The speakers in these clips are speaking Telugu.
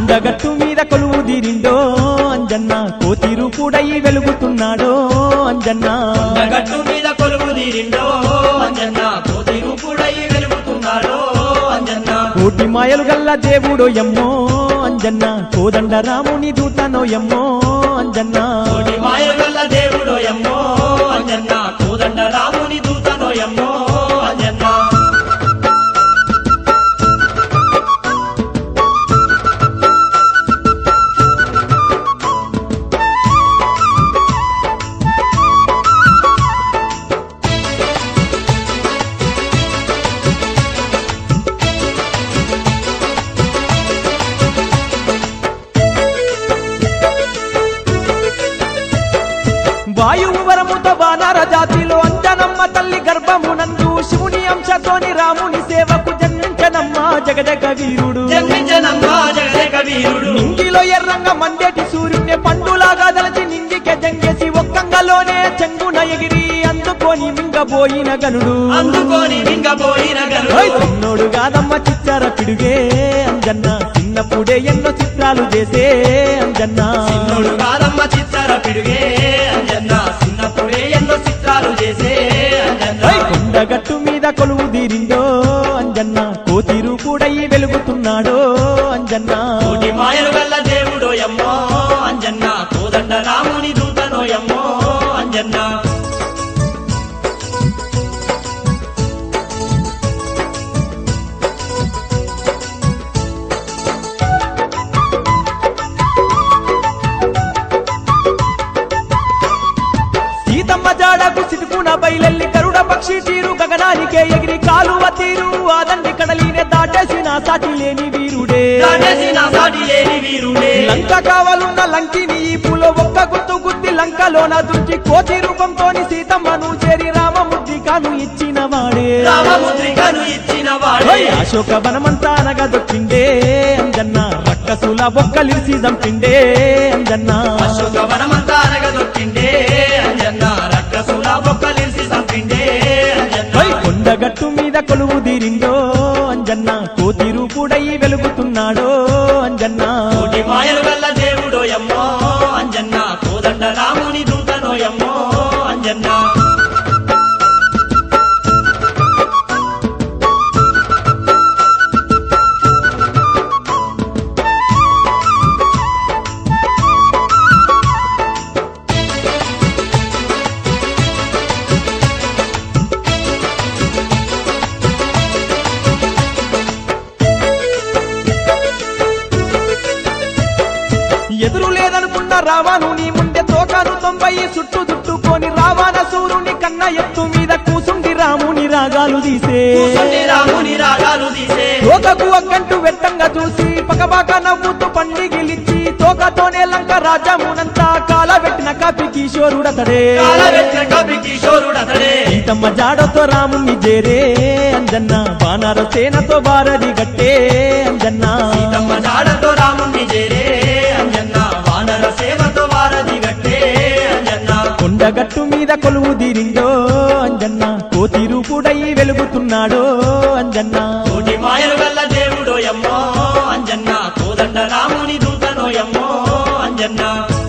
కొండగట్టు మీద కొలువు తీరిండో అంజన్న కోతిరు కూడా వెలుగుతున్నాడో అంజన్న గట్టు మీద కొలువు తీరిండో అంజన్న కోతిరు కూడా వెలుగుతున్నాడో అంజన్న కోటి మాయలు గల్ల దేవుడో ఎమ్మో అంజన్న కోదండ రాముని దూతనో ఎమ్మో అంజన్న కోటి మాయలు గల్ల దేవుడో ఎమ్మో అంజన్న కోదండ రాముని దూతనో ఎమ్మో అంజన్న వాయువు వరముతో వానర జాతిలో అంజనమ్మ తల్లి గర్భమునందు శివుని అంశతోని రాముని సేవకు జన్మించనమ్మ జగజగ వీరుడు జన్మించనమ్మా జగదేక వీరుడు నింగిలో ఎర్రంగా మండేటి సూర్యుని పండులాగా దలచి నింగికే జంగేసి ఒక్కంగలోనే చెంగున ఎగిరి అందుకొని మింగబోయిన గనుడు అందుకొని మింగపోయిన ఓయ్ గనుడు చిన్నోడు కాదమ్మ చిచ్చార పిడుగే అంజన్న చిన్నప్పుడే ఎన్నో చిత్రాలు చేసే అంజన్న చిన్నోడు కాదమ్మ చిత్తార పిడుగే అంజన్న చిన్నప్పుడే ఎన్నో చిత్రాలు చేసే అంజన్న ఓయ్ కొండగట్టు మీద కొలువు తీరిండో అంజన్న కోతిరు కూడా వెలుగుతున్నాడో అంజన్న కోటి మాయలు గల్ల దేవుడో ఎమ్మో అంజన్న కోదండ రాముని దూతనో ఎమ్మో అంజన్న సీతమ్మ జాడకు సిటుకున బయలెల్లి గరుడ పక్షి తీరు గగనానికే ఎగిరి కాలువ తీరు ఆదండి కడలినే దాటేసిన సాటి లేని వీరుడే దాటేసిన సాటి లేని వీరుడే లంక కావాలున్న లంకిని ఈ పూలో ఒక్క గుత్తు గుద్ది లంకలోన దుంచి కోతి రూపంతోని సీతమ్మను చేరి రామముద్రికను ఇచ్చిన వాడే రామముద్రికను ఇచ్చిన వాడే ఓయ్ అశోక వనమంతా అనగదొచ్చిండే అంజన్న రక్కసుల బొక్కలిసి దంపిండే అంజన్న అశోక వనమంతా అనగదొక్కిండే అంజన్న రక్కసుల బొక్కలిసి సంపిండే అంజన్న ఓయ్ కొండగట్టు మీద కొలువు తీరిండో అంజన్న కోతిరు కూడా వెలుగుతున్నాడో అంజన్న కోటి మాయలు గల్ల దేవుడో ఎమ్మో అంజన్న కోదండ రాముని దూతనో ఎమ్మో అంజన్న ఎదురు లేదనుకున్న రావాను నీ ముందే తోకాను తొంభై చుట్టూ చుట్టుకొని రావాన సూర్యుని కన్న ఎత్తు మీద కూసుండి రాముని రాగాలు తీసే కూసుండి రాముని రాగాలు తీసే తోకకు ఒక్కంటూ వెట్టంగా చూసి పకపాక నవ్వుతూ పండిగిలిచ్చి తోకతోనే లంక రాజ్యమునంతా కాలబెట్టిన కాపి కిషోరుడతడే కాలవెట్టిన కవి కిషోరుడతడే సీతమ్మ జాడతో రాముని చేరే అంజన్న వానర సేనతో బారది గట్టే అంజన్న సీతమ్మ జాడతో రాముని చేరే అంజన్న వానర సేవతో వారధి గట్టే అంజన్న కొండగట్టు మీద కొలువు తీరిండో అంజన్న కోతిరు కూడా వెలుగుతున్నాడో అంజన్న కోటి మాయలు గల్ల దేవుడో ఎమ్మో అంజన్న కోదండ రాముని దూతనో ఎమ్మో అంజన్న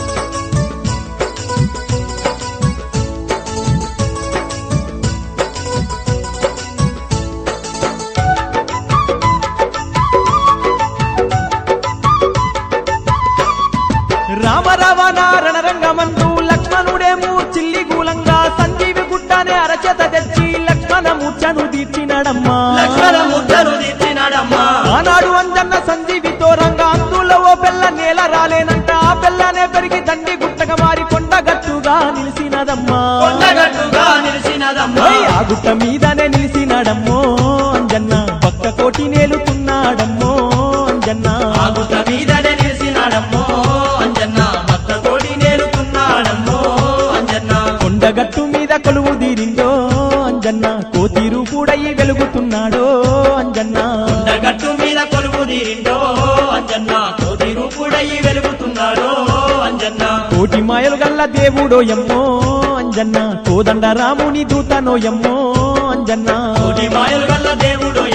రామ రవణ రణరంగమందు లక్ష్మణుడేమో చిల్లి గూలంగా సంజీవి గుట్టనే అరచేత తెచ్చి లక్ష్మణ ముచ్చను తీర్చినడమ్మా లక్ష్మణ ముద్దను తీర్చినాడమ్మా ఆనాడు అంజన్న సంజీవితో రంగా అందులో ఓ పిల్ల నేల రాలేనంట ఆ పిల్లనే పెరిగి దండి గుట్టగా మారి కొండగట్టుగా నిలిసినదమ్మా కొండగట్టుగా నిలిచినదమ్మా ఓయ్, ఆ గుట్ట మీదనే నిలిసినాడమ్మో అంజన్న పక్క కోటి నేలుతున్నాడమ్మో అంజన్న ఆగుట మీదనే నిలిచినాడమ్మో అంజన్న భక్త కోడి నేలుతున్నాడమ్మో అంజన్న కొండగట్టు మీద కొలువు తీరిండో అంజన్న కోతిరు కూడా వెలుగుతున్నాడో అంజన్న కొండగట్టు మీద కొలువు తీరిండో అంజన్న కోటి రూపుడయి వెలుగుతున్నాడో అంజన్న కోటి మాయలు గల్ల దేవుడో ఎమ్మో అంజన్న కోదండ రాముని దూతనో ఎమ్మో అంజన్న కోటి మాయలు గల్ల దేవుడో